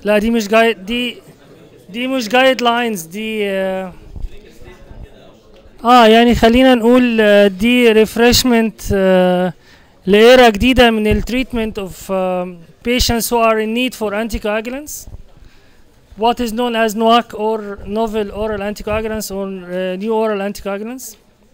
لا دي مش جايد دي دي مش جايد لاينز دي اه آه، يعني خلينا نقول آه، دي ريفرشمنت لإيرا جديدة من التريتمنت اوف patients who are in need for anticoagulants what is known as NOAC or novel oral anticoagulants or uh, new oral anticoagulants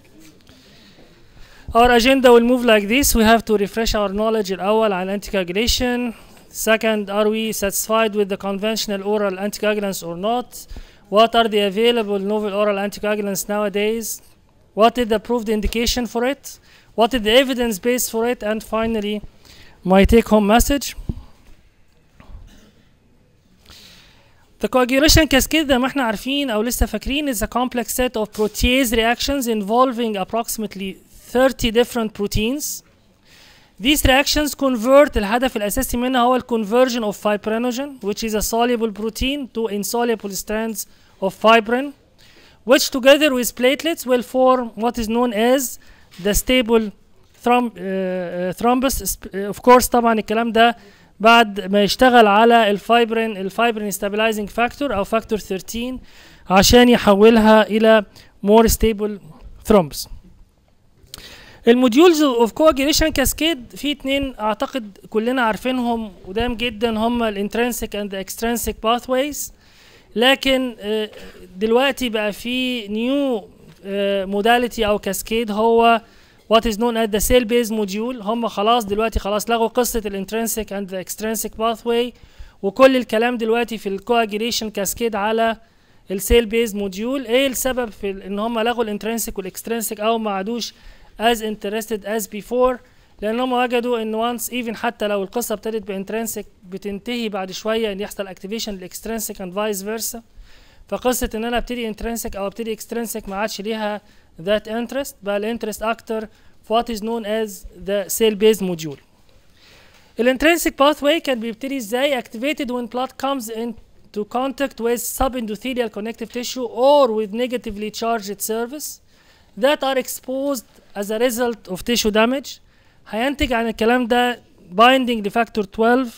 Our agenda will move like this. We have to refresh our knowledge الأول عن anticoagulation. Second, are we satisfied with the conventional oral anticoagulants or not? What are the available novel oral anticoagulants nowadays? What is the approved indication for it? What is the evidence base for it? And finally, my take home message. The coagulation cascade زي ما احنا عارفين او لسه فاكرين is a complex set of protease reactions involving approximately 30 different proteins. These reactions convert الهدف الأساسي منها هو ال conversion of fibrinogen which is a soluble protein to insoluble strands of fibrin which together with platelets will form what is known as the stable throm uh, uh, thrombus Sp- uh, of course طبعا الكلام ده بعد ما يشتغل على الفايبرين الفايبرين stabilizing factor او factor 13 عشان يحولها الى more stable thrombus الموديولز اوف كواجيليشن كاسكيد في اتنين اعتقد كلنا عارفينهم قدام جدا هم الانترنسك اند اكسترنسك باثويز لكن آه، دلوقتي بقى في نيو موداليتي او كاسكيد هو وات از نون ات ذا سيل بيز موديول هم خلاص دلوقتي خلاص لغوا قصه الانترنسك اند اكسترنسك باثواي وكل الكلام دلوقتي في الكواجيليشن كاسكيد على السيل بيز موديول ايه السبب في ال- ان هم لغوا الانترنسك والاكسترنسك او ما عادوش as interested as before لان هم وجدوا ان once even حتى لو القصه ابتدت بانترنسك بتنتهي بعد شويه ان يحصل اكتيفيشن للاكسترنسك اند فايس فيرسا فقصه ان انا ابتدي انترنسك او ابتدي اكسترنسك ما عادش ليها that interest بقى الانترست اكتر في what is known as the cell based module الانترنسك pathway كان بيبتدي ازاي activated when blood comes into contact with subendothelial connective tissue or with negatively charged surface that are exposed as a result of tissue damage هينتج عن الكلام ده binding لفاكتور 12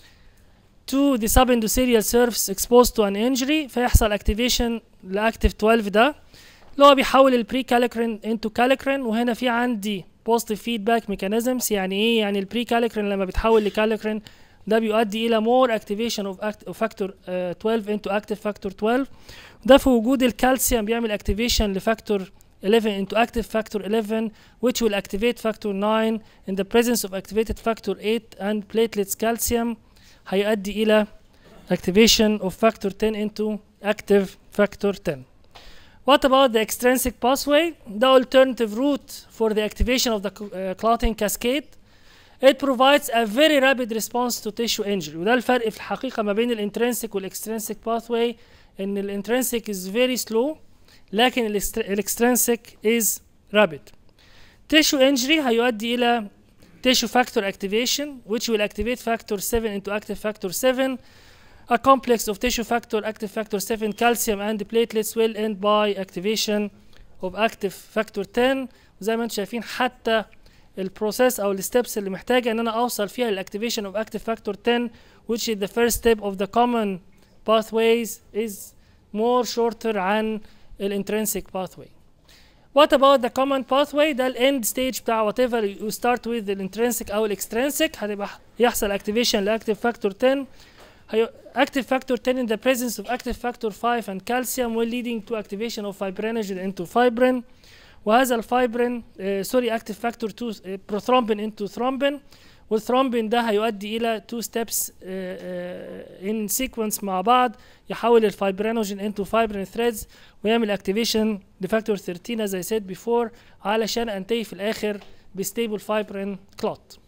to the subendothelial surface exposed to an injury فيحصل activation لاكتيف 12 ده اللي هو بيحول البري كاليكرين into كاليكرين وهنا في عندي positive feedback mechanisms يعني ايه يعني البري كاليكرين لما بيتحول لكاليكرين ده بيؤدي الى more activation of, act of factor uh, 12 into active factor 12 ده في وجود الكالسيوم بيعمل activation لفاكتور 11 into active factor 11 which will activate factor 9 in the presence of activated factor 8 and platelets calcium هيؤدي إلى activation of factor 10 into active factor 10. What about the extrinsic pathway? The alternative route for the activation of the uh, clotting cascade. It provides a very rapid response to tissue injury وده الفرق في الحقيقة ما بين الانترنسك والاكسترنسك pathway ان الانترنسك is very slow لكن الاكسترنسك is rapid. Tissue injury هيؤدي إلى tissue factor activation which will activate factor 7 into active factor 7 a complex of tissue factor active factor 7 calcium and platelets will end by activation of active factor 10 وزي ما انتم شايفين حتى البروسيس او الستبس اللي محتاجه ان انا اوصل فيها للاكتيفيشن of active factor 10 which is the first step of the common pathways is more shorter عن الانترنسك pathway What about the common pathway ده الاند ستيج بتاع whatever you start with الانترنسك او الاكسترنسك هتبقى يحصل activation لاكتيف فاكتور 10 هي active factor 10 in the presence of active factor 5 and calcium will leading to activation of fibrinogen into fibrin وهذا الفايبرين سوري active factor 2 uh, prothrombin into thrombin والثرومبين ده هيؤدي الى two steps uh, uh, in sequence مع بعض يحول الفايبرينوجين into fibrin threads ويعمل activation لفاكتور 13 as I said before علشان انتهي في الاخر بستيبل فايبرين كلوت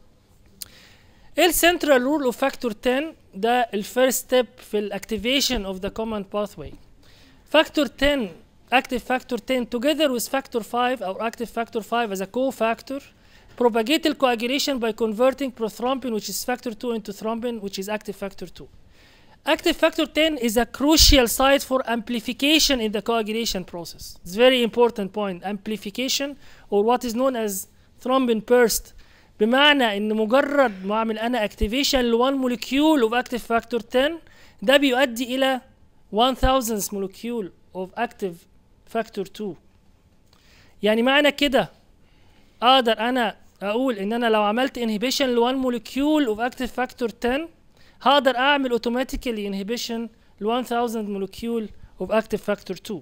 ايه السنترال رول اوف فاكتور 10 ده الفيرست ستيب في الاكتيفيشن اوف ذا كومن باثواي فاكتور 10 active factor 10 together with factor 5 or active factor 5 as a cofactor propagate the coagulation by converting prothrombin which is factor 2 into thrombin which is active factor 2 active factor 10 is a crucial site for amplification in the coagulation process it's very important point amplification or what is known as thrombin burst بمعنى ان مجرد ما اعمل انا activation ل 1 molecule of active factor 10 ده بيؤدي الى 1000 molecule of active factor 2 يعني معنى كده اقدر انا اقول ان انا لو عملت inhibition ل 1 molecule of active factor 10 هقدر اعمل automatically inhibition ل 1000 molecule of active factor 2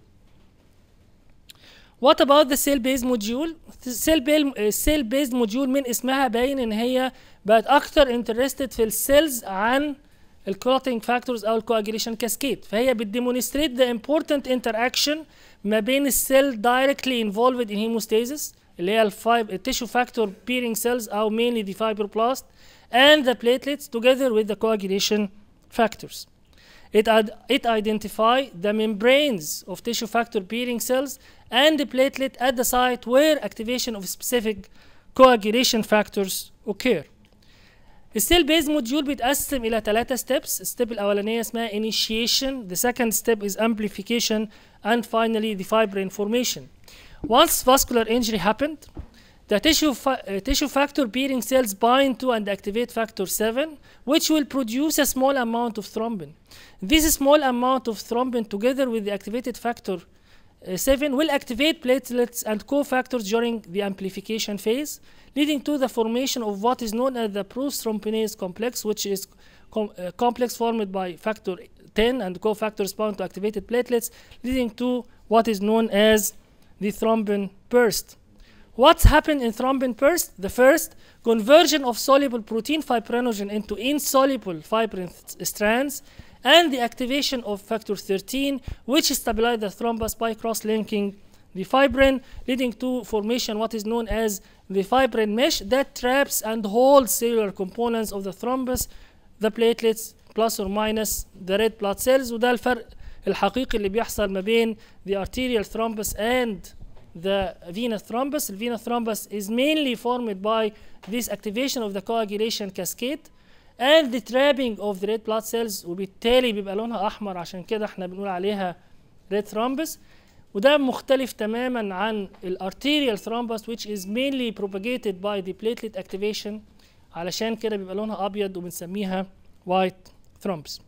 What about the cell based module? cell cell based module من اسمها باين ان هي بقت اكتر interested في السيلز عن الكلوتينج فاكتورز او الكواجيليشن كاسكيد فهي بتديمونستريت ذا important interaction ما بين السيل directly involved in hemostasis اللي هي الفايب التيشو فاكتور bearing cells او mainly the fibroblast and the platelets together with the coagulation factors. It, ad it identify the membranes of tissue factor bearing cells and the platelet at the site where activation of specific coagulation factors occur. السيل بيز موديول بيتقسم الى ثلاثة ستيبس الستيب الاولانيه اسمها initiation the second step is amplification and finally the fibrin formation once vascular injury happened the tissue, fa uh, tissue factor bearing cells bind to and activate factor 7 which will produce a small amount of thrombin this small amount of thrombin together with the activated factor uh, 7 will activate platelets and cofactors during the amplification phase leading to the formation of what is known as the prothrombinase complex, which is com uh, complex formed by factor 10 and cofactors bound to activated platelets, leading to what is known as the thrombin burst. What's happened in thrombin burst? The first, conversion of soluble protein fibrinogen into insoluble fibrin strands, and the activation of factor 13, which stabilize the thrombus by cross-linking the fibrin, leading to formation what is known as the fibrin mesh that traps and holds cellular components of the thrombus, the platelets, plus or minus the red blood cells وده الفرق الحقيقي اللي بيحصل ما بين the arterial thrombus and the venous thrombus. The venous thrombus is mainly formed by this activation of the coagulation cascade and the trapping of the red blood cells وبالتالي بيبقى لونها احمر عشان كده احنا بنقول عليها red thrombus وده مختلف تماما عن الارتيريال thrombus which is mainly propagated by the platelet activation علشان كده بيبقى لونها ابيض وبنسميها white thrombus.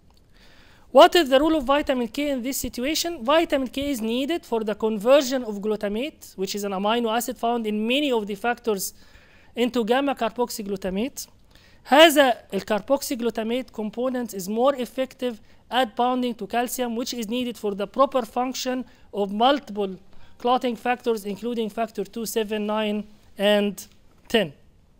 What is the role of vitamin K in this situation? Vitamin K is needed for the conversion of glutamate, which is an amino acid found in many of the factors, into gamma carboxyglutamate. هذا الكربوكسيجلوتامate component is more effective at bonding to calcium which is needed for the proper function of multiple clotting factors including factor 2, 7, 9 and 10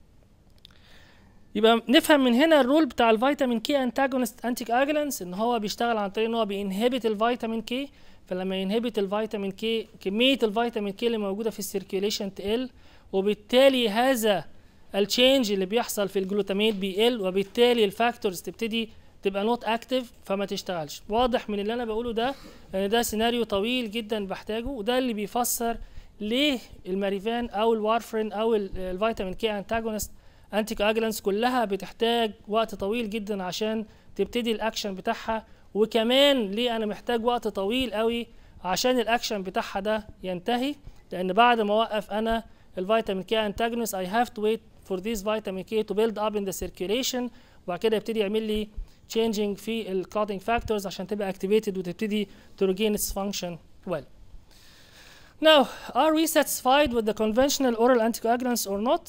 يبقى نفهم من هنا الرول بتاع الفيتامين كي انتاجونست انتي اجلانس ان هو بيشتغل عن طريق ان هو بينهبت الفيتامين كي فلما ينهبت الفيتامين كي كميه الفيتامين كي اللي موجوده في السيركيوليشن تقل وبالتالي هذا التشينج اللي بيحصل في الجلوتاميت بيقل وبالتالي الفاكتورز تبتدي تبقى نوت اكتف فما تشتغلش واضح من اللي انا بقوله ده ان ده سيناريو طويل جدا بحتاجه وده اللي بيفسر ليه الماريفان او الوارفرين او الفيتامين كي انتاجونست انتي كواجلانس كلها بتحتاج وقت طويل جدا عشان تبتدي الاكشن بتاعها وكمان ليه انا محتاج وقت طويل قوي عشان الاكشن بتاعها ده ينتهي لان بعد ما اوقف انا الفيتامين كي انتاجونست I have to wait for this vitamin K to build up in the circulation وبعد كده يبتدي يعمل لي changing في ال clotting factors عشان تبقى activated وتبتدي to regain its function well. Now, are we satisfied with the conventional oral anticoagulants or not?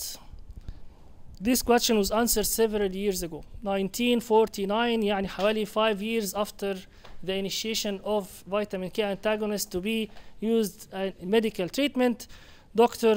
This question was answered several years ago. 1949 يعني حوالي 5 years after the initiation of vitamin K antagonist to be used in medical treatment. Dr.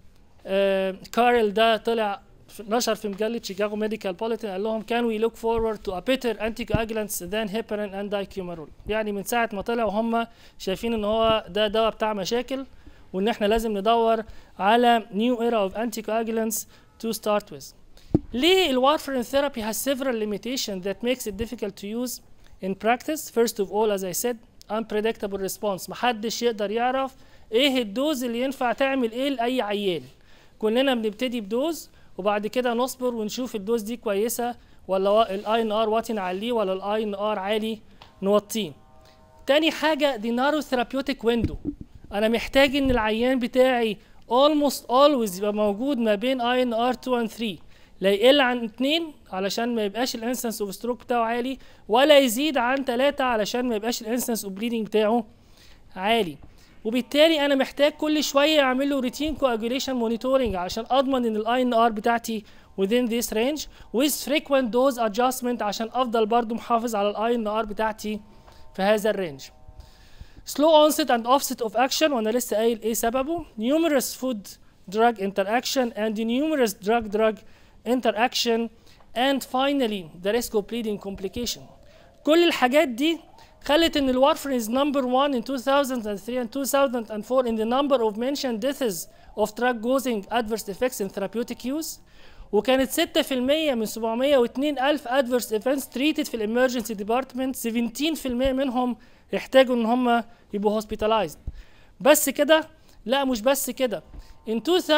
كارل ده طلع نشر في مجلة شيكاغو ميديكال بوليتن قال لهم can we look forward to a better anticoagulants than heparin and dicumarol يعني من ساعة ما طلع وهم شايفين ان هو ده دواء بتاع مشاكل وان احنا لازم ندور على new era of anticoagulants to start with ليه الوارفرين therapy has several limitations that makes it difficult to use in practice first of all as I said unpredictable response محدش يقدر يعرف ايه الدوز اللي ينفع تعمل ايه لاي عيان كلنا بنبتدي بدوز وبعد كده نصبر ونشوف الدوز دي كويسه ولا الاي ان ار واطي نعليه ولا الاي ان ار عالي نوطيه تاني حاجه دي نارو ثيرابيوتيك ويندو انا محتاج ان العيان بتاعي almost always يبقى موجود ما بين اي ان ار 2 and 3 لا يقل عن اتنين علشان ما يبقاش الانسنس اوف ستروك بتاعه عالي ولا يزيد عن تلاتة علشان ما يبقاش الانسنس اوف بليدنج بتاعه عالي وبالتالي انا محتاج كل شويه اعمل له روتين كواجوليشن مونيتورنج عشان اضمن ان الاي ان ار بتاعتي within this range with frequent dose adjustment عشان افضل برضو محافظ على الاي ان ار بتاعتي في هذا الرينج slow onset and offset of action وانا لسه قايل ايه سببه numerous food drug interaction and numerous drug drug interaction and finally the risk of bleeding complication كل الحاجات دي خلت ان الوارفرين is number one in 2003 and 2004 in the number of mentioned deaths of drug causing adverse effects in therapeutic use وكانت 6% من 702 ألف adverse events treated في الامرجنسي ديبارتمنت 17% منهم يحتاجوا ان هم يبقوا hospitalized بس كده لا مش بس كده in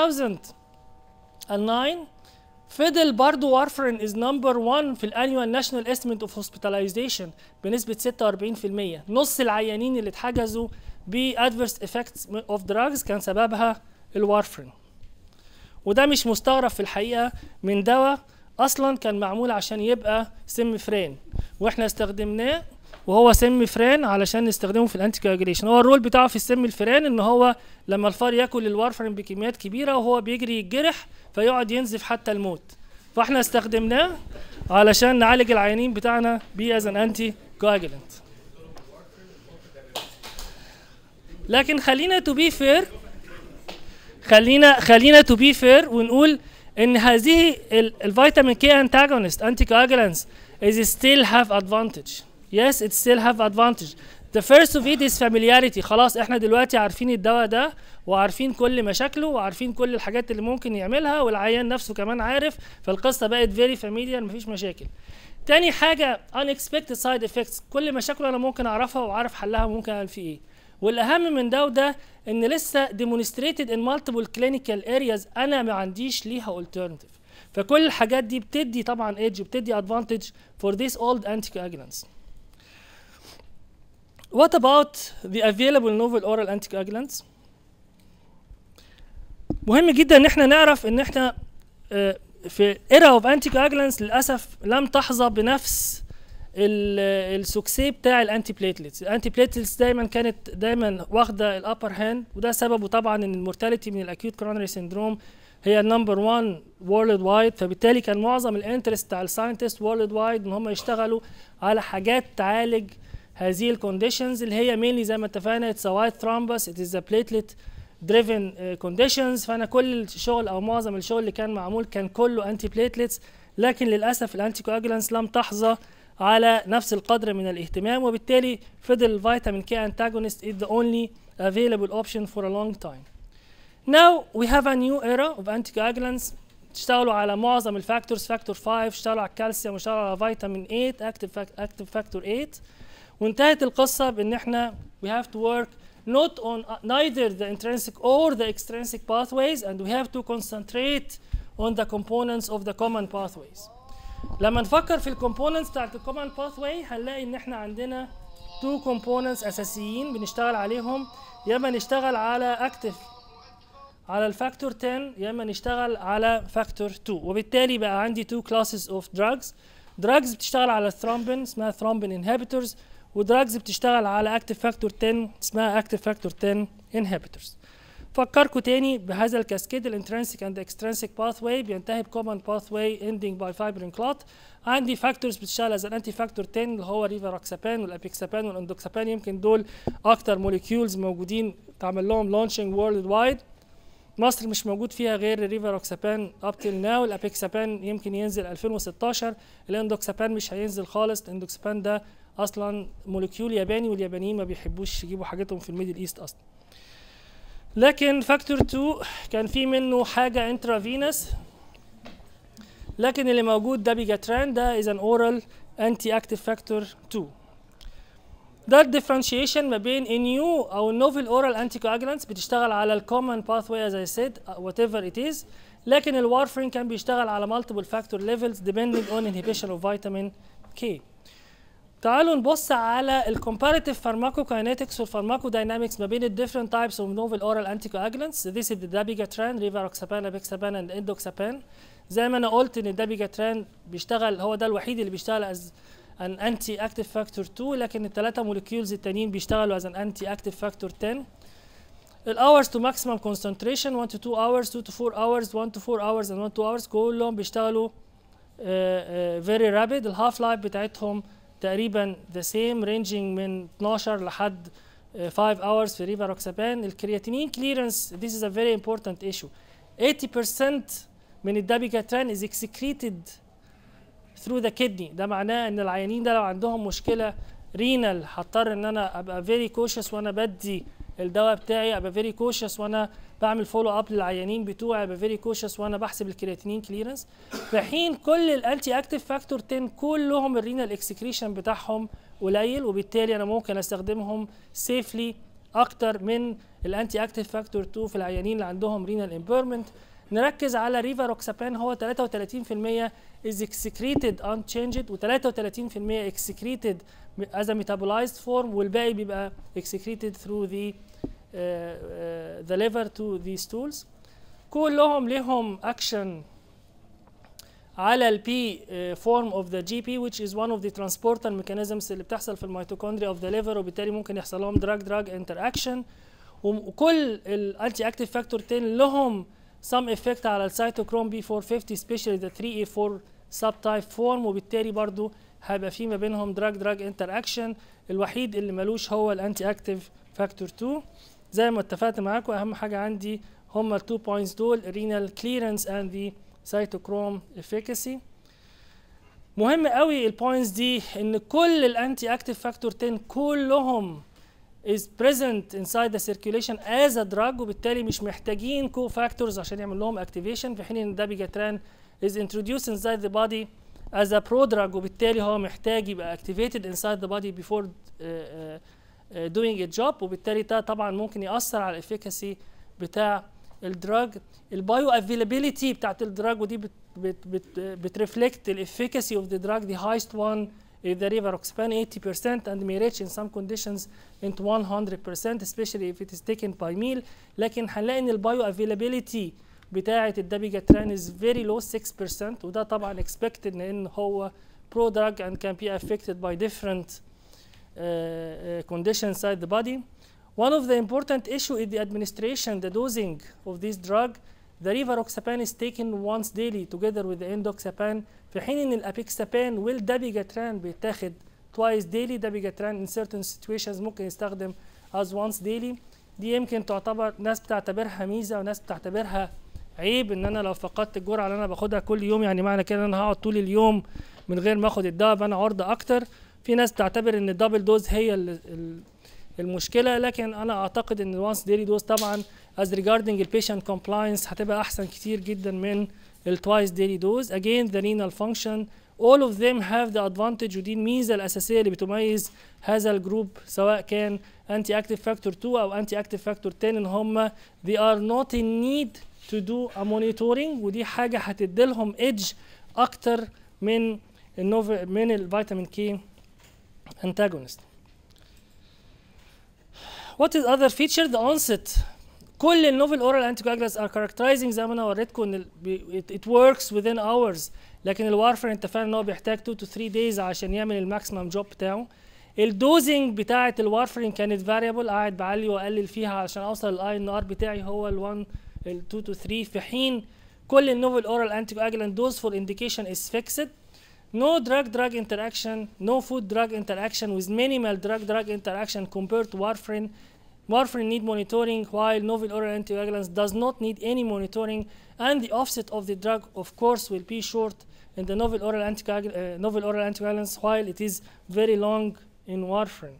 2009 فضل برضو وارفرين is number one في الانيوال ناشونال estimate of hospitalization بنسبة 46% نص العيانين اللي اتحجزوا ب adverse effects of drugs كان سببها الوارفرين وده مش مستغرب في الحقيقة من دواء أصلا كان معمول عشان يبقى سم فرين واحنا استخدمناه وهو سم فران علشان نستخدمه في الانتي كواجوليشن هو الرول بتاعه في السم الفران ان هو لما الفار ياكل الوارفرين بكميات كبيره وهو بيجري يتجرح فيقعد ينزف حتى الموت فاحنا استخدمناه علشان نعالج العيانين بتاعنا بيه از ان انتي كواجولنت لكن خلينا تو بي فير خلينا خلينا تو بي فير ونقول ان هذه الفيتامين كي انتاجونست انتي كواجولانس is still have advantage yes it still have advantage the first of it is familiarity خلاص احنا دلوقتي عارفين الدواء ده وعارفين كل مشاكله وعارفين كل الحاجات اللي ممكن يعملها والعيان نفسه كمان عارف فالقصه بقت very familiar مفيش مشاكل تاني حاجه unexpected side effects كل مشاكله انا ممكن اعرفها وعارف حلها وممكن اعمل فيه ايه والاهم من ده وده ان لسه demonstrated in multiple clinical areas انا ما عنديش ليها alternative فكل الحاجات دي بتدي طبعا ايدج بتدي advantage for these old anticoagulants What about the available novel oral anticoagulants? مهم جدا ان احنا نعرف ان احنا آه، في era of anticoagulants للاسف لم تحظى بنفس السوكسي بتاع الانتي بليتلتس الانتي بليتلتس دايما كانت دايما واخده الابر هاند وده سببه طبعا ان المورتاليتي من الاكيوت كورونري سيندروم هي نمبر 1 وورلد وايد فبالتالي كان معظم الانترست بتاع الساينتست وورلد وايد ان هم يشتغلوا على حاجات تعالج هذه الكونديشنز اللي هي مينلي زي ما اتفقنا اتس وايت ثرومبس ات از بليتلت دريفن كونديشنز فانا كل الشغل او معظم الشغل اللي كان معمول كان كله انتي بليتلتس لكن للاسف الانتي كواجولانس لم تحظى على نفس القدر من الاهتمام وبالتالي فضل الفيتامين كي antagonist is the only available option for a long time. Now we have a new era of anticoagulants اشتغلوا على معظم الفاكتورز فاكتور 5 اشتغلوا على الكالسيوم اشتغلوا على فيتامين 8 اكتف اكتف فاكتور 8 وانتهت القصه بان احنا we have to work not on uh, neither the intrinsic or the extrinsic pathways and we have to concentrate on the components of the common pathways. لما نفكر في الكومبوننتس بتاعت الكومن باثواي هنلاقي ان احنا عندنا تو كومبوننتس اساسيين بنشتغل عليهم يا اما نشتغل على اكتف على الفاكتور 10 يا اما نشتغل على فاكتور 2 وبالتالي بقى عندي تو كلاسز اوف دراجز دراجز بتشتغل على الثرومبين اسمها ثرومبين انهبيتورز ودراجز بتشتغل على اكتف فاكتور 10 اسمها اكتف فاكتور 10 انهبيتورز فكركم تاني بهذا الكاسكيد الانترنسيك اند اكسترنسيك باث واي بينتهي بكومن باث واي اندنج باي فايبرين كلوت عندي فاكتورز بتشتغل از انتي فاكتور 10 اللي هو ريفاروكسابان والابيكسابان والاندوكسابان يمكن دول اكتر موليكيولز موجودين تعمل لهم لونشنج وورلد وايد مصر مش موجود فيها غير الريفاروكسابان اب تيل ناو الابيكسابان يمكن ينزل 2016 الاندوكسابان مش هينزل خالص الاندوكسابان ده اصلا موليكيول ياباني واليابانيين ما بيحبوش يجيبوا حاجتهم في الميدل ايست اصلا لكن فاكتور 2 كان في منه حاجه انترافينس لكن اللي موجود ده بيجاتران ده is an oral anti active factor 2 ده الديفرنشيشن ما بين النيو او النوفل اورال انتي كواجلانتس بتشتغل على الكومن باث واي از اي سيد وات ايفر ات از لكن الوارفرين كان بيشتغل على مالتيبل فاكتور ليفلز depending on inhibition of vitamin K تعالوا نبص على الكومباريتيف فارماكوكاينetics والفارماكوداينامكس ما بين الديفرنت تايبس اوف نوفل اورال انتي كواجلانتس This is the dabigatran, rivaroxaban, apixaban and indoxaban زي ما انا قلت ان الدابيجاتران بيشتغل هو ده الوحيد اللي بيشتغل از ان انتي اكتيف فاكتور 2 لكن الثلاثه موليكيولز التانيين بيشتغلوا از ان انتي اكتيف فاكتور 10 الاورز تو ماكسيمم concentration 1 to 2 hours 2 to 4 hours 1 to 4 hours and 1 to 2 hours كلهم بيشتغلوا uh, uh, very rapid الهاف لايف بتاعتهم تقريبا the same ranging من 12 لحد uh, 5 hours في ريفاروكسابان الكرياتينين clearance this is a very important issue 80% من الدابيجاتران is excreted through the kidney ده معناه ان العيانين ده لو عندهم مشكله رينال هضطر ان انا ابقى very cautious وانا بدي الدواء بتاعي ابقى فيري كوشس وانا بعمل فولو اب للعيانين بتوعي ابقى فيري كوشس وانا بحسب الكرياتينين كليرنس في حين كل الانتي اكتيف فاكتور 10 كلهم الرينال اكسكريشن بتاعهم قليل وبالتالي انا ممكن استخدمهم سيفلي اكتر من الانتي اكتيف فاكتور 2 في العيانين اللي عندهم رينال امبيرمنت نركز على ريفاروكسابان هو 33% is excreted unchanged و 33% excreted as a metabolized form والباقي بيبقى excreted through the uh, uh, the liver to these stools كلهم لهم action على ال P uh, form of the GP which is one of the transporter mechanisms اللي بتحصل في الميتوكوندريا of the liver وبالتالي ممكن يحصل لهم drug drug interaction وكل الانتي اكتيف فاكتور 10 لهم some effect على السيتوكروم بي 450 especially the 3A4 subtype form وبالتالي برضو هيبقى في ما بينهم دراج دراج انتر اكشن الوحيد اللي ملوش هو الانتي اكتيف فاكتور 2 زي ما اتفقت معاكم اهم حاجه عندي هما التو بوينتس دول renal clearance and the cytochrome efficacy مهم قوي البوينتس دي ان كل الانتي اكتيف فاكتور 10 كلهم is present inside the circulation as a drug وبالتالي مش محتاجين كو فاكتورز عشان يعمل لهم activation في حين ان الدابيجاتران is introduced inside the body as a prodrug وبالتالي هو محتاج يبقى activated inside the body before uh, uh, uh, doing a job وبالتالي ده طبعا ممكن يأثر على الافيكاسي بتاع الدراج البايو افيلابيليتي بتاعت الدراج ودي بت بت بت بترفلكت الافيكاسي of the drug the highest one is the rivaroxaban 80% and may reach in some conditions into 100% especially if it is taken by meal لكن هنلاقي ان البايو افيلابيليتي بتاعة الدابيجاتران is very low 6% وده طبعا expected لان هو pro drug and can be affected by different uh, uh, conditions inside the body. One of the important issue is the administration, the dosing of this drug. The rivaroxaban is taken once daily together with the endoxaban في حين ان الابيكسابان والدابيجاتران بيتاخد twice daily دابيجاتران in certain situations ممكن يستخدم as once daily دي يمكن تعتبر ناس بتعتبرها ميزه وناس بتعتبرها عيب ان انا لو فقدت الجرعه اللي انا باخدها كل يوم يعني معنى كده ان انا هقعد طول اليوم من غير ما اخد الدواء فانا عرضه اكتر في ناس تعتبر ان الدبل دوز هي ال ال المشكله لكن انا اعتقد ان الوانس ديلي دوز طبعا as regarding البيشنت كومبلاينس هتبقى احسن كتير جدا من التوايس ديلي دوز again the renal function all of them have the advantage ودي الميزه الاساسيه اللي بتميز هذا الجروب سواء كان انتي اكتيف فاكتور 2 او انتي اكتيف فاكتور 10 ان هم they are not in need to do a monitoring ودي حاجه هتديلهم ايدج اكتر من النوف من الفيتامين كي antagonist what is other feature the onset كل النوفل اورال انتي كواجلانتس ار كاركترايزنج زي ما انا وريتكم ان it works within hours لكن الوارفر انت فاهم ان هو بيحتاج 2 to 3 days عشان يعمل الماكسيمم جوب بتاعه الدوزنج بتاعه الوارفرين كانت فاريبل قاعد بعلي واقلل فيها عشان اوصل للاي ان ار بتاعي هو ال 1 ال 2 to 3 في حين كل النوفل اورال انتي كواجلانت دوز فور انديكيشن از فيكسد No drug drug interaction, no food drug interaction with minimal drug drug interaction compared to warfarin. Warfarin need monitoring while novel oral anticoagulants does not need any monitoring and the offset of the drug of course will be short in the novel oral, anticoagul uh, novel oral anticoagulants while it is very long in warfarin.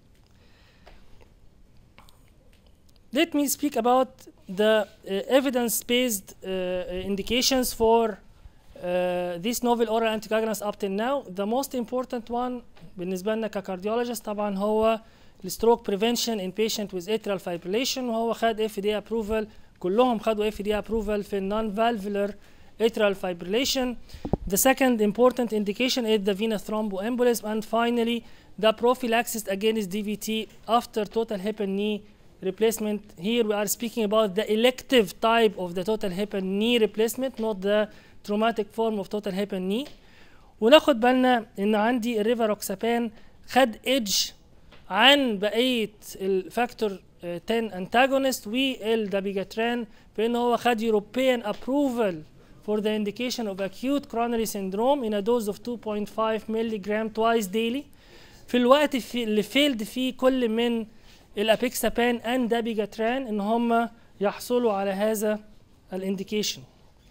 Let me speak about the uh, evidence-based uh, indications for uh, these novel oral anticoagulants up till now. The most important one بالنسبة لنا ككارديولوجيست طبعا هو الستروك بريفنشن in patient with atrial fibrillation وهو خد FDA approval كلهم خدوا FDA approval في non valvular atrial fibrillation. The second important indication is the venous thromboembolism and finally the prophylaxis against DVT after total hip and knee replacement. Here we are speaking about the elective type of the total hip and knee replacement, not the traumatic form of total hip and knee وناخد بالنا ان عندي الريفاروكسابان خد ايدج عن بقيه الفاكتور 10 انتاجونست والدابيجاتران بان هو خد European approval for the indication of acute coronary syndrome in a dose of 2.5 milligram twice daily في الوقت في اللي فيلد فيه كل من الابيكسابان اند دابيجاتران ان هم يحصلوا على هذا الانديكيشن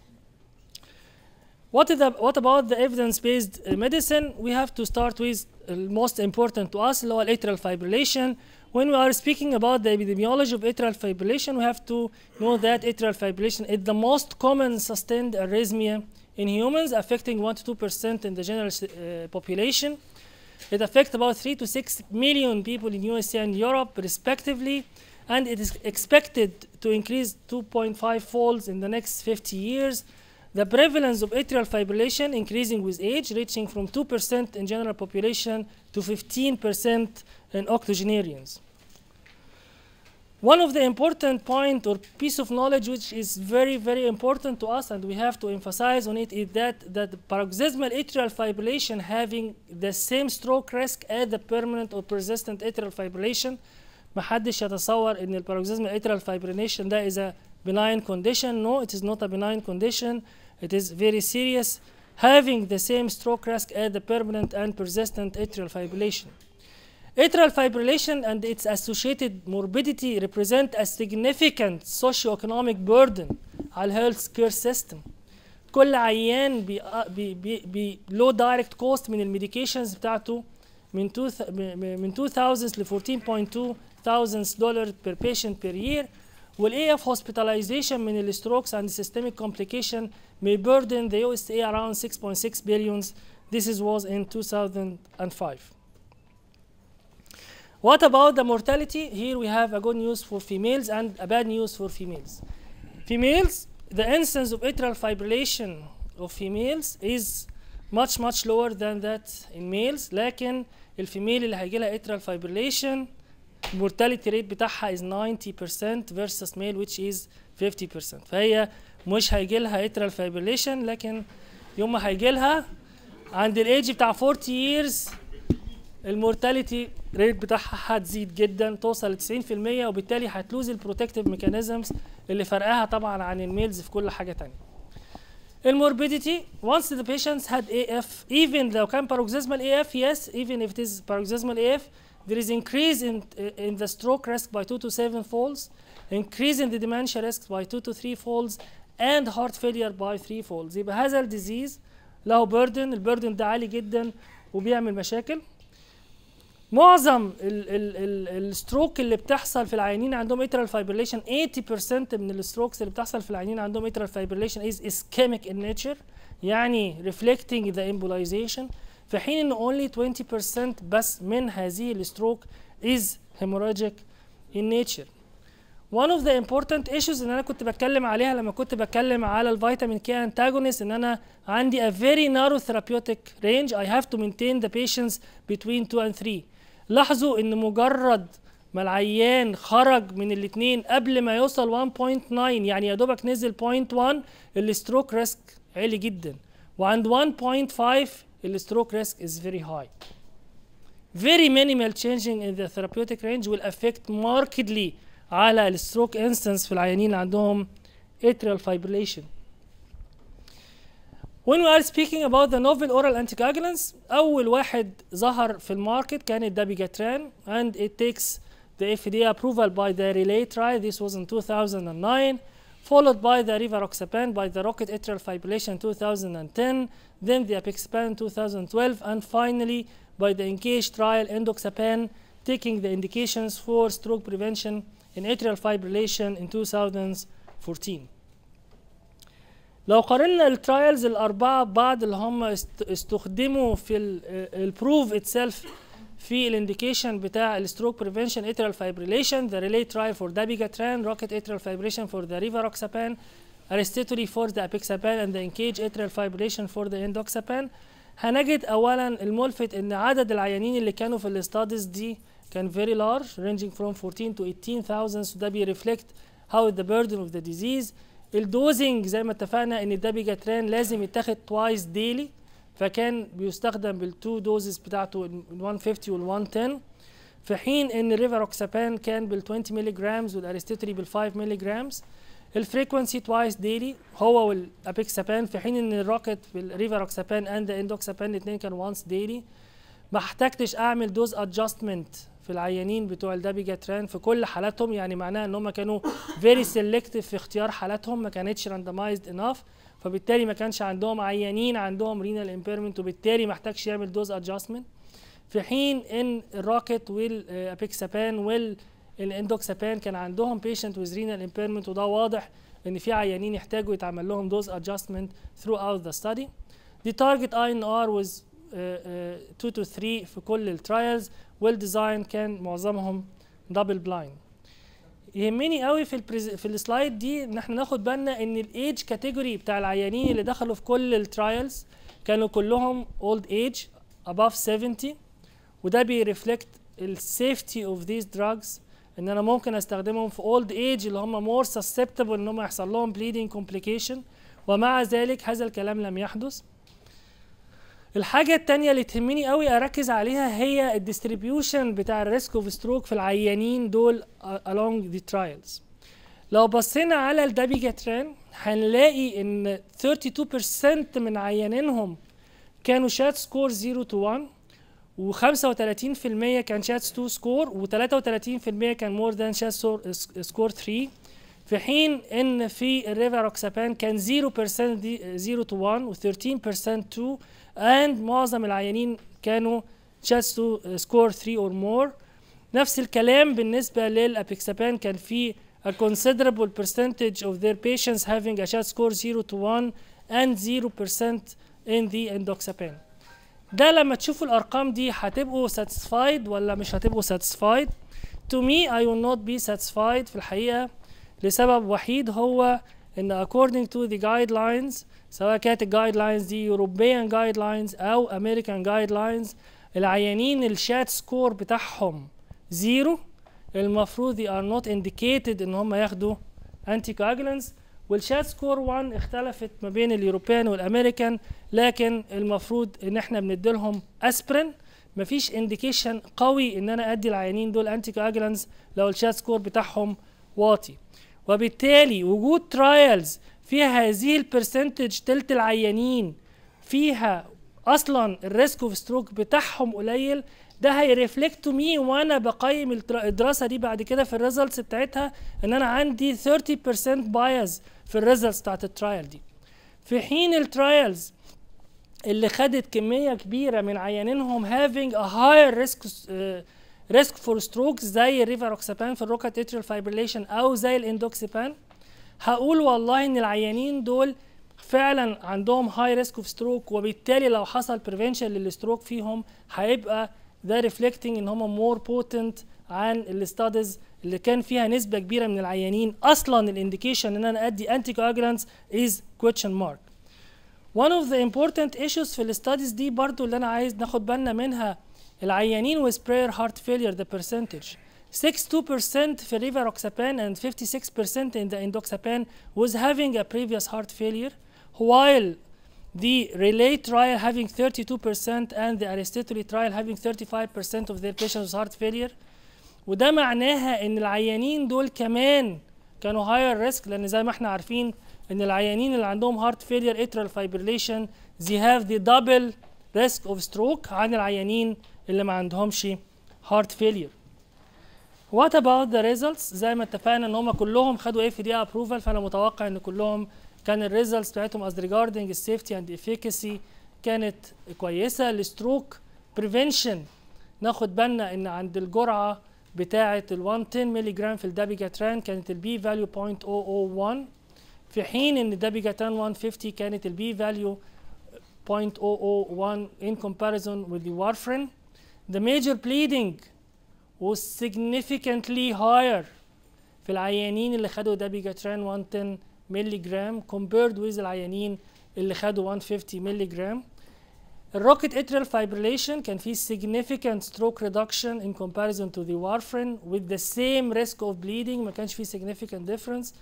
What, is the, what about the evidence-based uh, medicine? We have to start with the most important to us, اللي هو atrial fibrillation. When we are speaking about the epidemiology of atrial fibrillation, we have to know that atrial fibrillation is the most common sustained arrhythmia in humans, affecting 1 to 2% in the general uh, population. It affects about 3 to 6 million people in USA and Europe, respectively, and it is expected to increase 2.5 folds in the next 50 years. The prevalence of atrial fibrillation increasing with age, reaching from 2% in general population to 15% in octogenarians. One of the important point or piece of knowledge which is very, very important to us and we have to emphasize on it is that, that the paroxysmal atrial fibrillation having the same stroke risk as the permanent or persistent atrial fibrillation محدش يتصور ان الباروكسيزمال atrial fibrillation ده is a benign condition no it is not a benign condition it is very serious having the same stroke risk as the permanent and persistent atrial fibrillation Atrial fibrillation and its associated morbidity represent a significant socioeconomic burden على الهيلث كير سيستم كل عيان بي بي بي, بي low direct cost من الميديكيشنز بتاعته من 2 من 2000 ل 14.2 thousands دولار per patient per year وال AF hospitalization من الستروكس and systemic complication may burden the USA around 6.6 billions. This is, was in 2005. What about the mortality? Here we have a good news for females and a bad news for females. Females, the incidence of atrial fibrillation of females is much much lower than that in males لكن الفيميل اللي هيجي لها atrial fibrillation mortality rate بتاعها is 90% versus male which is 50% فهي مش هيجي لها atrial fibrillation لكن يوم ما هيجي لها عند الايدج بتاع 40 years المورتاليتي ريت بتاعها هتزيد جدا توصل ل 90% وبالتالي هتلوز البروتكتيف ميكانيزمز اللي فرقها طبعا عن الميلز في كل حاجه تانية. الموربيديتي once the patients had AF even لو كان paroxysmal AF yes even if it is paroxysmal AF there is increase in in the stroke risk by 2 to 7 folds increase in the dementia risk by 2 to 3 folds and heart failure by 3 folds يبقى هذا الديزيز له بيردن البيردن ده عالي جدا وبيعمل مشاكل معظم الستروك اللي بتحصل في العيانين عندهم اترال فايبريليشن 80% من الستروكس اللي بتحصل في العيانين عندهم اترال فايبريليشن از ischemic in nature يعني reflecting the embolization في حين ان only 20% بس من هذه الستروك is hemorrhagic in nature one of the important issues ان انا كنت بتكلم عليها لما كنت بتكلم على الفيتامين كي antagonist ان انا عندي a very narrow therapeutic range I have to maintain the patients between 2 and 3 لاحظوا ان مجرد ما العيان خرج من الاثنين قبل ما يوصل 1.9 يعني يا دوبك نزل 0.1 الستروك ريسك عالي جدا وعند 1.5 الستروك ريسك is very high very minimal changing in the therapeutic range will affect markedly على الستروك instance في العيانين اللي عندهم atrial fibrillation When we are speaking about the novel oral anticoagulants أول واحد ظهر في الماركت كان الدابيجاتران and it takes the FDA approval by the relay trial this was in 2009 followed by the rivaroxaban by the rocket atrial fibrillation 2010 then the apixaban 2012 and finally by the engage trial endoxapan taking the indications for stroke prevention in atrial fibrillation in 2014 لو قارنا الترايلز الأربعة ببعض اللي هم استخدموا في البروف اتسلف في الانديكيشن بتاع الستروك بريفنشن اتريال فايبريليشن ذا ريلي ترايل فور دابيجاتران روكيت اتريال فايبريليشن فور ذا ريفاروكسابان ارستيتوري فور ذا ابيكسابان اند ذا انكيج اتريال فايبريليشن فور ذا اندوكسابان هنجد اولا الملفت ان عدد العيانين اللي كانوا في الاستاديز دي كان very large ranging from 14 to 18,000 so ده بيرفلكت how the burden of the disease الدوزنج زي ما اتفقنا ان الدابيجاتران لازم يتاخد توايس ديلي فكان بيستخدم بالتو دوزز بتاعته ال 150 وال 110 في حين ان الريفاروكسابان كان بال 20 ملي جرامز والارستيتري بال 5 ملي جرامز الفريكونسي توايس ديلي هو والابيكسابان في حين ان الروكت بالريفاروكسابان اند اندوكسابان الاثنين كانوا وانس ديلي ما احتجتش اعمل دوز ادجستمنت في العيانين بتوع الدابيجاتران في كل حالاتهم يعني معناها ان هم كانوا فيري سيلكتيف في اختيار حالاتهم ما كانتش راندمايزد اناف فبالتالي ما كانش عندهم عيانين عندهم رينال امبيرمنت وبالتالي ما احتاجش يعمل دوز ادجستمنت في حين ان الروكت والابيكسابان والاندوكسابان كان عندهم بيشنت ويز رينال امبيرمنت وده واضح ان في عيانين يحتاجوا يتعمل لهم دوز ادجستمنت throughout the study. The target INR was 2 to 3 في كل الترايلز والديزاين كان معظمهم دبل بلايند يهمني قوي في البريز... في السلايد دي ان احنا ناخد بالنا ان الايدج كاتيجوري بتاع العيانين اللي دخلوا في كل الترايلز كانوا كلهم اولد ايج above 70 وده بيرفلكت السيفتي اوف ذيس دراجز ان انا ممكن استخدمهم في اولد ايج اللي هم مور سسبتبل ان هم يحصل لهم بليدنج كومبليكيشن ومع ذلك هذا الكلام لم يحدث الحاجة التانية اللي تهمني قوي اركز عليها هي الديستريبيوشن بتاع الريسك اوف ستروك في العيانين دول along the trials لو بصينا على الدابيجاتران هنلاقي ان 32% من عيانينهم كانوا شات سكور 0 to 1 و35% كان شاتس 2 سكور و33% كان مور ذان شات سكور 3 في حين ان في الريفاروكسابان كان 0% دي 0 to 1 و13% 2 and معظم العيانين كانوا شاتس 2 سكور 3 or more نفس الكلام بالنسبة للابيكسابان كان في a considerable percentage of their patients having a CHAT score 0 to 1 and 0% in the endoxapan. ده لما تشوفوا الارقام دي هتبقوا satisfied ولا مش هتبقوا satisfied to me I will not be satisfied في الحقيقة لسبب وحيد هو ان according to the guidelines سواء كانت الجايد لاينز دي European guidelines او American guidelines العيانين الشات سكور بتاعهم زيرو المفروض they are not indicated ان هم ياخدوا anti coagulants والشات سكور 1 اختلفت ما بين اليوروبيان والامريكان لكن المفروض ان احنا بنديلهم اسبرين مفيش انديكيشن قوي ان انا ادي العيانين دول انتي كواجلانز لو الشات سكور بتاعهم واطي وبالتالي وجود ترايلز فيها هذه البرسنتج تلت العيانين فيها اصلا الريسك اوف ستروك بتاعهم قليل ده هيرفلكت مي وانا بقيم الدراسه دي بعد كده في الريزلتس بتاعتها ان انا عندي 30% بايز في الريزلتس بتاعت الترايل دي في حين الترايلز اللي خدت كميه كبيره من عيانينهم having a higher risk uh, risk for stroke زي الريفاروكسابان في الروكات اتريال فايبريليشن او زي الاندوكسيبان هقول والله ان العيانين دول فعلا عندهم هاي ريسك اوف ستروك وبالتالي لو حصل بريفنشن للستروك فيهم هيبقى ده ريفلكتنج ان هم مور بوتنت عن الاستاديز اللي كان فيها نسبه كبيره من العيانين اصلا الانديكيشن ان انا ادي انتي كواجلانتس از question mark one of the important issues في الاستاديز دي برضو اللي انا عايز ناخد بالنا منها العيانين with prayer heart failure the percentage 62% في الريفاروكسابان and 56% in the endoxapan was having a previous heart failure while the relay trial having 32% and the aristotely trial having 35% of their patients with heart failure وده معناها ان العيانين دول كمان كانوا higher risk لان زي ما احنا عارفين ان العيانين اللي عندهم heart failure atrial fibrillation they have the double risk of stroke عن العيانين اللي ما عندهمش heart failure What about the results؟ زي ما اتفقنا ان هم كلهم خدوا FDA approval فانا متوقع ان كلهم كان الريزلتس بتاعتهم as regarding السيفتي اند efficacy كانت كويسه الستروك بريفنشن ناخد بالنا ان عند الجرعه بتاعه ال 110 مللي جرام في الدابيجاتران كانت البي فاليو 0.001 في حين ان الدابيجاتران 150 كانت البي فاليو 0.001 in comparison with the warfarin the major bleeding was significantly higher في العيانين اللي خدوا دابيجاتران 110 ملي جرام compared with العيانين اللي خدوا 150 ملي جرام الروكت اتريال fibrillation كان فيه significant stroke reduction in comparison to the warfarin with the same risk of bleeding ما كانش فيه significant difference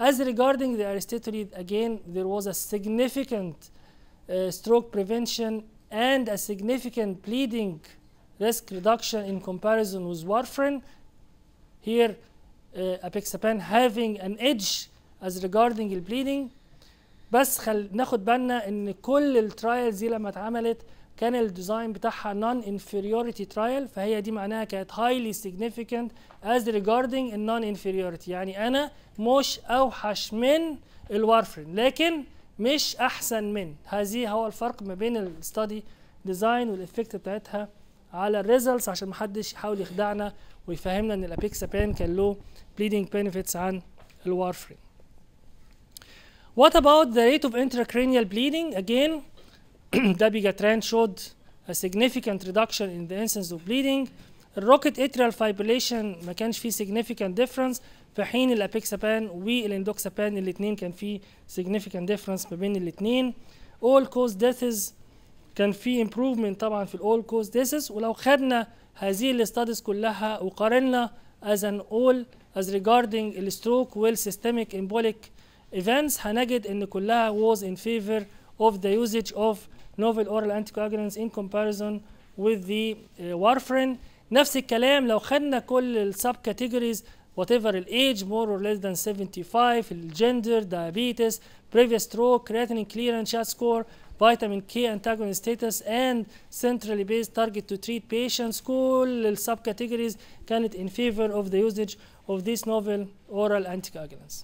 As regarding the Aristotle, again, there was a significant uh, stroke prevention and a significant bleeding risk reduction in comparison with warfarin. Here, uh, apixaban having an edge as regarding the bleeding. بس خل ناخد بالنا ان كل الترايلز دي لما اتعملت كان الديزاين بتاعها non inferiority trial فهي دي معناها كانت highly significant as regarding non inferiority يعني انا مش اوحش من الوارفرين لكن مش احسن من هذه هو الفرق ما بين الستادي ديزاين والافكت بتاعتها على الريزلتس عشان محدش يحاول يخدعنا ويفهمنا ان الابيكسابان كان له bleeding benefits عن الوارفرين What about the rate of intracranial bleeding? Again, dabigatran showed a significant reduction in the incidence of bleeding. الروكت atrial fibrillation ما كانش فيه significant difference في حين الابيكسابان والاندوكسابان الاثنين كان فيه significant difference ما بين الاثنين. all cause deaths كان في improvement طبعا في all cause deaths ولو خدنا هذه الاستاديز كلها وقارنا as an all as regarding الستروك والسيستميك embolic events هنجد ان كلها was in favor of the usage of novel oral anticoagulants in comparison with the uh, warfarin نفس الكلام لو خدنا كل السب كاتيجوريز whatever الايج more or less than 75 الجندر diabetes previous stroke creatinine clearance chat score vitamin K antagonist status and centrally based target to treat patients كل السب كاتيجوريز كانت in favor of the usage of these novel oral anticoagulants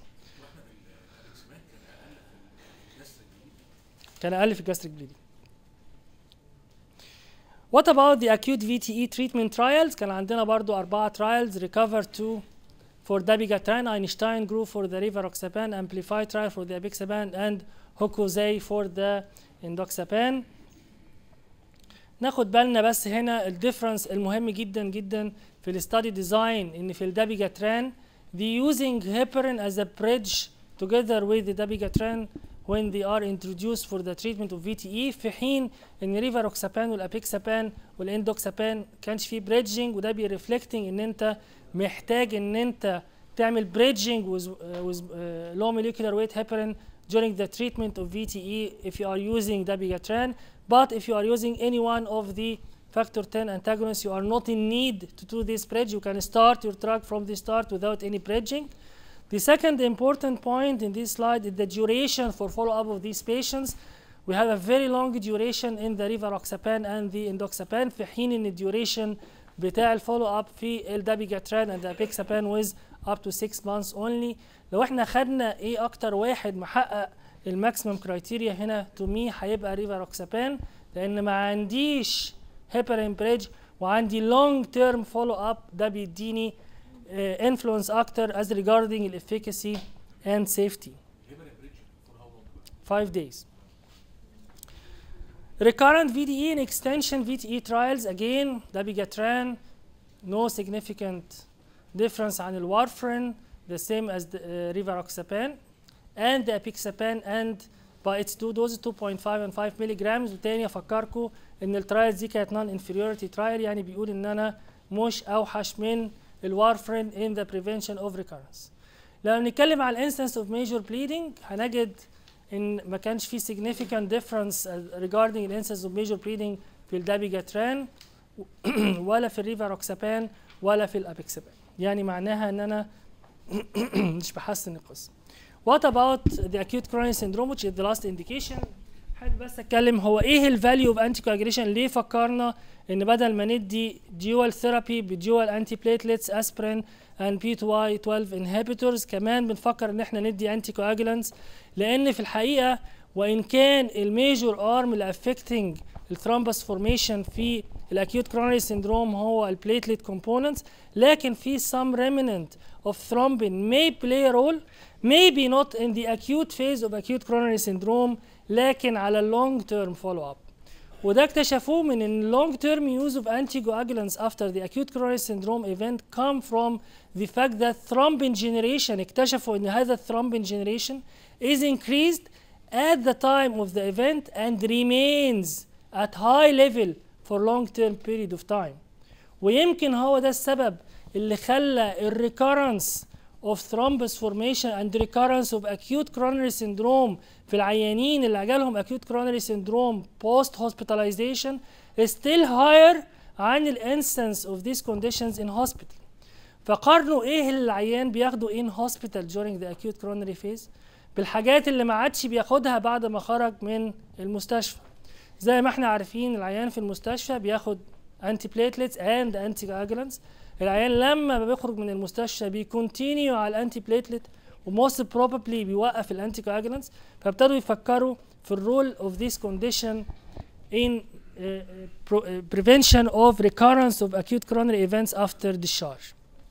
كان اقل في الجاستريك بليدنج What about the acute VTE treatment trials؟ كان عندنا برضو أربعة trials recover 2 for dabigatran, Einstein group for the rivaroxaban, Amplify trial for the apixaban, and Hokusei for the indoxaban. ناخد بالنا بس هنا الديفرنس المهم جدا جدا في الستادي ديزاين ان في الدابيجاتران the using heparin as a bridge together with the dabigatran when they are introduced for the treatment of VTE في حين ان ريفاروكسابان والابيكسابان والاندوكسابان كانش فيه بريدجنج وده بيرفلكتنج ان انت محتاج ان انت تعمل بريدجنج with, uh, with uh, low molecular weight heparin during the treatment of VTE if you are using dabigatran but if you are using any one of the factor 10 antagonists you are not in need to do this bridge you can start your drug from the start without any bridging The second important point in this slide is the duration for follow-up of these patients. We have a very long duration in the rivaroxaban and the indoxaban في حين ان الديوريشن بتاع الفولو اب في الدابيجاتران and the apixaban was up to 6 months only. لو احنا خدنا ايه اكتر واحد محقق الماكسيمم كرايتيريا هنا تو مي هيبقى ريفاروكسابان لان ما عنديش هيبرين بريدج وعندي لونج تيرم فولو اب ده بيديني uh, influence actor as regarding the efficacy and safety. Five days. Recurrent VDE and extension VTE trials again dabigatran no significant difference عن الwarfarin the same as the uh, rivaroxaban and the apixaban and by its two doses 2.5 and 5 milligrams وتاني افكركم ان الترايلز دي كانت non inferiority trial يعني بيقول ان انا مش اوحش من الوارفرين in the prevention of recurrence. لما بنتكلم على الانستنس of major bleeding هنجد ان ما كانش في significant difference regarding الانستنس of major bleeding في الدابيجاتران ولا في الريفاروكسابان ولا في الابيكسابان يعني معناها ان انا مش بحسن القصه. What about the acute coronary syndrome which is the last indication حابب بس اتكلم هو ايه الفاليو اوف انتي كواجريشن ليه فكرنا ان بدل ما ندي ديوال ثيرابي بديوال انتي بليتلتس اسبرين and P2Y12 inhibitors كمان بنفكر ان احنا ندي انتي كواجولانتس لان في الحقيقه وان كان الميجور ارم اللي افكتنج الثرومبس فورميشن في الاكيوت كرونري سيندروم هو البليتلت كومبوننتس لكن في some remnant of thrombin may play a role maybe not in the acute phase of acute coronary syndrome لكن على long term follow up وده اكتشفوه من ان long term use of anticoagulants after the acute coronary syndrome event come from the fact that thrombin generation اكتشفوا ان هذا thrombin generation is increased at the time of the event and remains at high level for long term period of time ويمكن هو ده السبب اللي خلى الريكورنس of thrombus formation and recurrence of acute coronary syndrome في العيانين اللي جالهم acute coronary syndrome post hospitalization is still higher عن ال instance of these conditions in hospital فقارنوا ايه اللي العيان بياخده in hospital during the acute coronary phase بالحاجات اللي ما عادش بياخدها بعد ما خرج من المستشفى زي ما احنا عارفين العيان في المستشفى بياخد انتي بليتلتس اند انتي coagulants العيان لما بيخرج من المستشفى بيكونتينيو على الانتي بليتلت وموست بروبابلي بيوقف الانتي coagulants فابتدوا يفكروا في الرول اوف ذيس كونديشن in uh, pro- uh, prevention of recurrence of acute coronary events after discharge.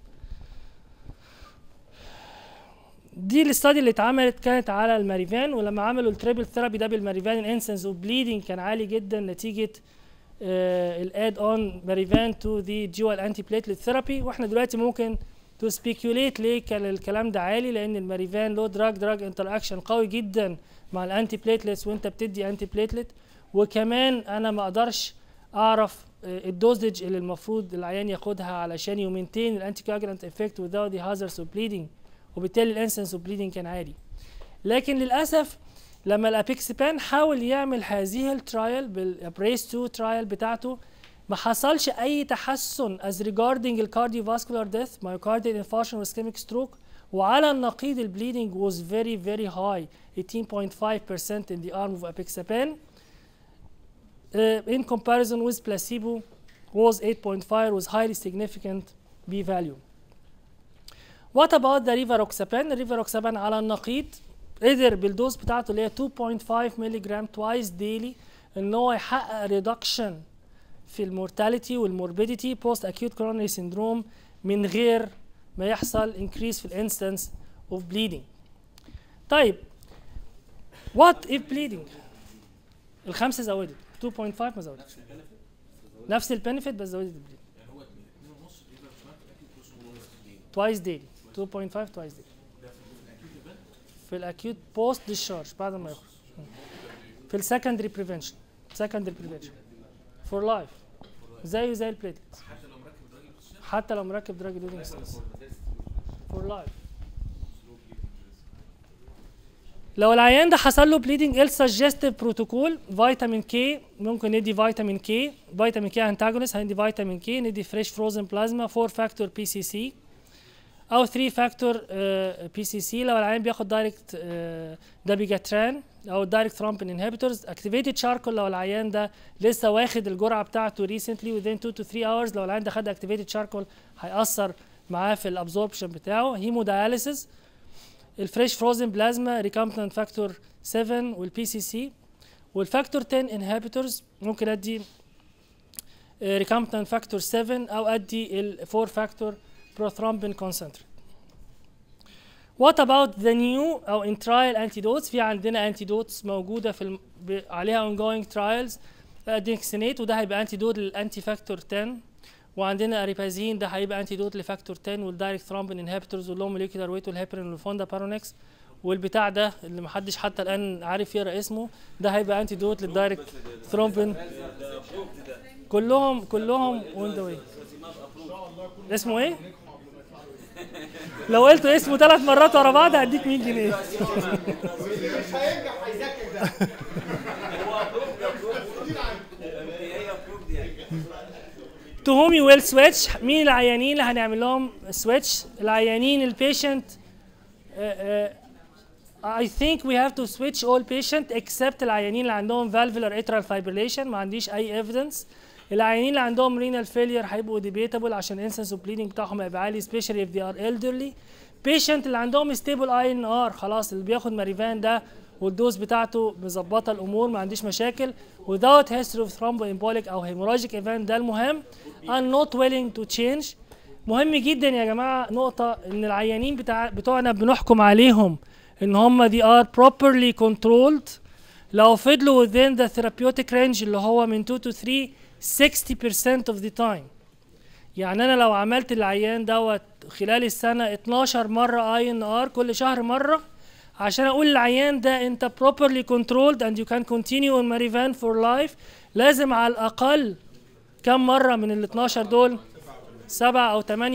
دي الاستادي اللي اتعملت كانت على الماريفان ولما عملوا التريبل ثيرابي ده بالماريفان الانسنس اوف بليدنج كان عالي جدا نتيجه الاد اون ماريفان تو ذا جوال انتي بليتلت ثيرابي واحنا دلوقتي ممكن تو سبيكيوليت ليه كان الكلام ده عالي لان الماريفان له دراج دراج انتر اكشن قوي جدا مع الانتي بليتلتس وانت بتدي انتي بليتلت وكمان انا ما اقدرش اعرف الدوزج اللي المفروض العيان ياخدها علشان يمنتين الانتي كواجلانت افكت without the hazards of bleeding وبالتالي الانسنس اوف بليدنج كان عالي لكن للاسف لما الابيكسبان حاول يعمل هذه الترايل بالابريس 2 ترايل بتاعته ما حصلش اي تحسن as regarding الكارديوفاسكولار ديث مايوكارديال انفارشن واسكيميك ستروك وعلى النقيض البليدنج was very very high 18.5% in the arm of apixaban uh, in comparison with placebo was 8.5 was highly significant b value What about the rivaroxaban؟ الريفاروكسابان على النقيض قدر بالدوز بتاعته اللي هي 2.5 مللي جرام توايس ديلي ان هو يحقق ريدكشن في المورتاليتي والموربيديتي بوست اكيوت كورونري سيندروم من غير ما يحصل انكريس في الانستنس اوف بليدنج. طيب وات اف بليدنج؟ الخمسه زودت 2.5 ما زودتش نفس البنفيت بس زودت البليدنج توايس ديلي 2.5 توايس ديلي في الاكيوت بوست ديشارج بعد ما يخرج في السكندري بريفنشن سكندري بريفنشن فور لايف زيه زي البليتلتس حتى لو مركب دراج لودنج ستانس فور لايف لو العيان ده حصل له بليدنج ال سجستيف بروتوكول فيتامين كي ممكن ندي فيتامين كي فيتامين كي انتاجونست هندي فيتامين كي ندي فريش فروزن بلازما 4 فاكتور بي سي سي او 3 فاكتور بي سي سي لو العيان بياخد دايركت دابيجاتران او دايركت ثرومبين انهبيتورز اكتيفيتد شاركول لو العيان ده لسه واخد الجرعه بتاعته ريسنتلي within 2 to 3 hours لو العيان ده خد اكتيفيتد شاركول هيأثر معاه في الابزوربشن بتاعه هيمو داياليسيس الفريش فروزن بلازما ريكامبتنت فاكتور 7 والبي سي سي والفاكتور 10 انهبيتورز ممكن ادي ريكامبتنت فاكتور 7 او ادي ال 4 فاكتور prothrombin concentrate. What about the new أو in trial antidotes؟ في عندنا antidotes موجودة في الم... ب... عليها ongoing trials ديكسينيت وده هيبقى انتيدوت للانتي فاكتور 10 وعندنا اريبازين ده هيبقى انتيدوت لفاكتور 10 والدايركت ثرومبين انهبيتورز واللو موليكولار ويت والهيبرين والفوندا بارونكس والبتاع ده اللي محدش حتى الان عارف يقرا اسمه ده هيبقى انتيدوت للدايركت ثرومبين كلهم كلهم اون ذا واي اسمه ايه؟ لو قلت اسمه ثلاث مرات ورا بعض هديك 100 جنيه مش هينجح هيذاكر ده to whom you will switch مين العيانين اللي هنعمل لهم سويتش العيانين البيشنت I think we have to switch all patient except العيانين اللي عندهم valvular atrial fibrillation ما عنديش اي evidence العيانين اللي عندهم renal failure هيبقوا debatable عشان incidence of bleeding بتاعهم هيبقى عالي especially if they are elderly patient اللي عندهم stable INR خلاص اللي بياخد ماريفان ده والدوز بتاعته مظبطه الامور ما عنديش مشاكل without history of thromboembolic او hemorrhagic event ده المهم I'm not willing to change مهم جدا يا جماعه نقطه ان العيانين بتاع بتوعنا بنحكم عليهم ان هم they are properly controlled لو فضلوا within the therapeutic range اللي هو من 2 to 3 60% of the time يعني انا لو عملت العيان دوت خلال السنه 12 مره اي ان ار كل شهر مره عشان اقول للعيان ده انت properly controlled and you can continue on Marivan for life لازم على الاقل كم مره من ال 12 دول سبعة او ثمانية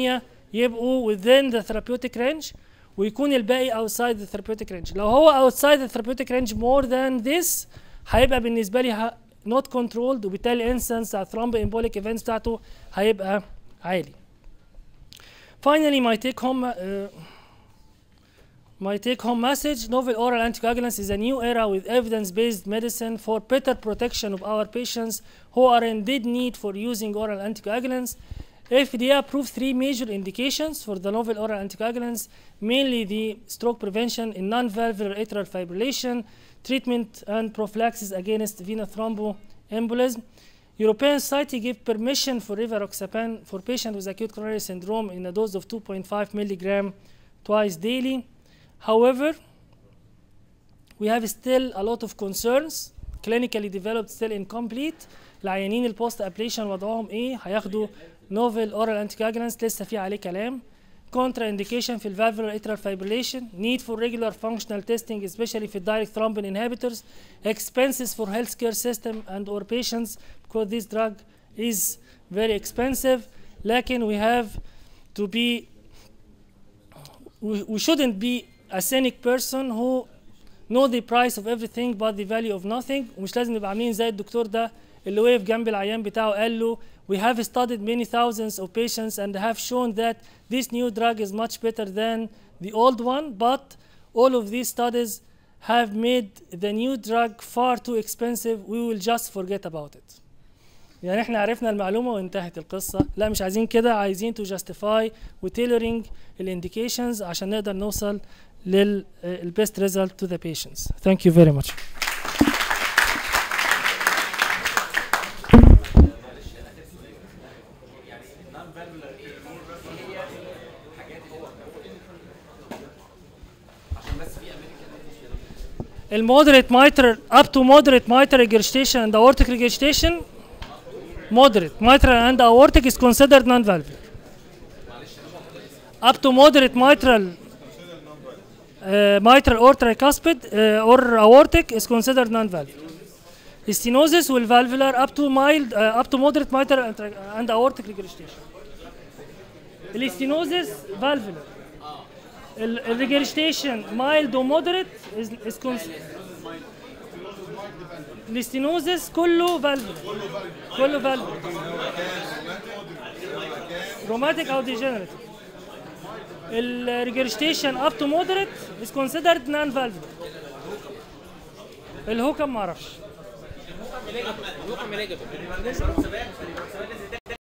يبقوا within the therapeutic range ويكون الباقي outside the therapeutic range لو هو outside the therapeutic range more than this هيبقى بالنسبه لي ه- not controlled وبالتالي الانسنس بتاع thromboembolic events بتاعته هيبقى عالي finally my take home uh, my take home message novel oral anticoagulants is a new era with evidence based medicine for better protection of our patients who are in dead need for using oral anticoagulants. FDA approved three major indications for the novel oral anticoagulants, mainly the stroke prevention in non-valvular atrial fibrillation, treatment and prophylaxis against venous thromboembolism. European Society gave permission for rivaroxaban for patients with acute coronary syndrome in a dose of 2.5 milligram twice daily. However, we have still a lot of concerns clinically developed still incomplete العيانين البوست ابليشن وضعهم ايه هياخدوا novel oral anticoagulants لسه في عليه كلام contra indication في الفالفولار atrial fibrillation need for regular functional testing especially في direct thrombin inhibitors expenses for healthcare system and or patients because this drug is very expensive لكن we have to be we, we shouldn't be a cynic person who know the price of everything but the value of nothing ومش لازم نبقى عاملين زي الدكتور ده اللي وقف جنب العيان بتاعه قال له we have studied many thousands of patients and have shown that this new drug is much better than the old one but all of these studies have made the new drug far too expensive we will just forget about it يعني احنا عرفنا المعلومة وانتهت القصة لا مش عايزين كده عايزين to justify و tailoring الانديكيشنز عشان نقدر نوصل لل uh, best result to the patients thank you very much المودريت mitral up to moderate mitral regurgitation and aortic regurgitation moderate mitral and aortic is considered non-valvular up to moderate mitral uh, mitral or tricuspid uh, or aortic is considered non-valvular stenosis will valvular up to mild uh, up to moderate mitral and, tri- and aortic regurgitation الاستينوزس valvular الريجريشتيشن mild و moderate is, is cons- الاستينوزس كله valvular كله valvular روماتيك او ديجنريتيف الريجريشتيشن اب تو مودريت از كونسيدرد نان فالفولار الهوكم معرفش